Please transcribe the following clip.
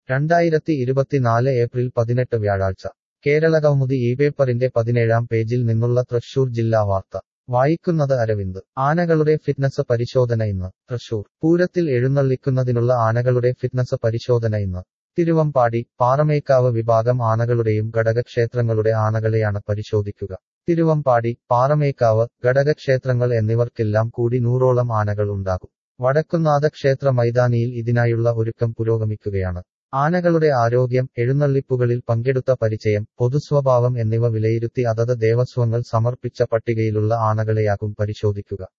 രണ്ടായിരത്തി ഇരുപത്തിനാല് ഏപ്രിൽ പതിനെട്ട് വ്യാഴാഴ്ച കേരളകൗമുദി ഈ പേപ്പറിന്റെ പതിനേഴാം പേജിൽ നിന്നുള്ള തൃശൂർ ജില്ലാ വാർത്ത വായിക്കുന്നത് അരവിന്ദ് ആനകളുടെ ഫിറ്റ്നസ് പരിശോധന ഇന്ന് തൃശൂർ പൂരത്തിൽ എഴുന്നള്ളിക്കുന്നതിനുള്ള ആനകളുടെ ഫിറ്റ്നസ് പരിശോധന ഇന്ന് തിരുവമ്പാടി പാറമേക്കാവ് വിഭാഗം ആനകളുടെയും ഘടകക്ഷേത്രങ്ങളുടെ ആനകളെയാണ് പരിശോധിക്കുക തിരുവമ്പാടി പാറമേക്കാവ് ഘടകക്ഷേത്രങ്ങൾ എന്നിവർക്കെല്ലാം കൂടി നൂറോളം ആനകൾ ഉണ്ടാകും വടക്കുന്നാഥ ക്ഷേത്ര മൈതാനിയിൽ ഇതിനായുള്ള ഒരുക്കം പുരോഗമിക്കുകയാണ് ആനകളുടെ ആരോഗ്യം എഴുന്നള്ളിപ്പുകളിൽ പങ്കെടുത്ത പരിചയം പൊതുസ്വഭാവം എന്നിവ വിലയിരുത്തി അതത് ദേവസ്വങ്ങൾ സമർപ്പിച്ച പട്ടികയിലുള്ള ആനകളെയാകും പരിശോധിക്കുക